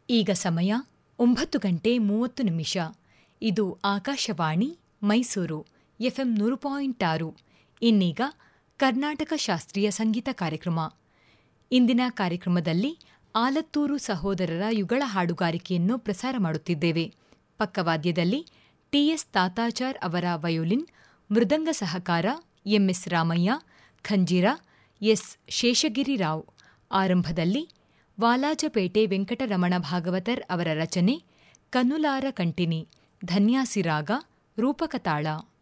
ಈಗ ಸಮಯ ಒಂಬತ್ತು ಗಂಟೆ ಮೂವತ್ತು ನಿಮಿಷ ಇದು ಆಕಾಶವಾಣಿ ಮೈಸೂರು ಎಫ್ಎಂ ನೂರು ಪಾಯಿಂಟ್ ಆರು ಇನ್ನೀಗ ಕರ್ನಾಟಕ ಶಾಸ್ತ್ರೀಯ ಸಂಗೀತ ಕಾರ್ಯಕ್ರಮ ಇಂದಿನ ಕಾರ್ಯಕ್ರಮದಲ್ಲಿ ಆಲತ್ತೂರು ಸಹೋದರರ ಯುಗಳ ಹಾಡುಗಾರಿಕೆಯನ್ನು ಪ್ರಸಾರ ಮಾಡುತ್ತಿದ್ದೇವೆ ಪಕ್ಕವಾದ್ಯದಲ್ಲಿ ಟಿಎಸ್ ತಾತಾಚಾರ್ ಅವರ ವಯೋಲಿನ್ ಮೃದಂಗ ಸಹಕಾರ ಎಂಎಸ್ ರಾಮಯ್ಯ ಖಂಜಿರ ಎಸ್ ಶೇಷಗಿರಿರಾವ್ ಆರಂಭದಲ್ಲಿ ವಾಲಾಜಪೇಟೆ ವೆಂಕಟರಮಣ ಭಾಗವತರ್ ಅವರ ರಚನೆ ಕನುಲಾರ ಕಂಟಿನಿ ಧನ್ಯಾಸಿರಾಗ ರೂಪಕತಾಳ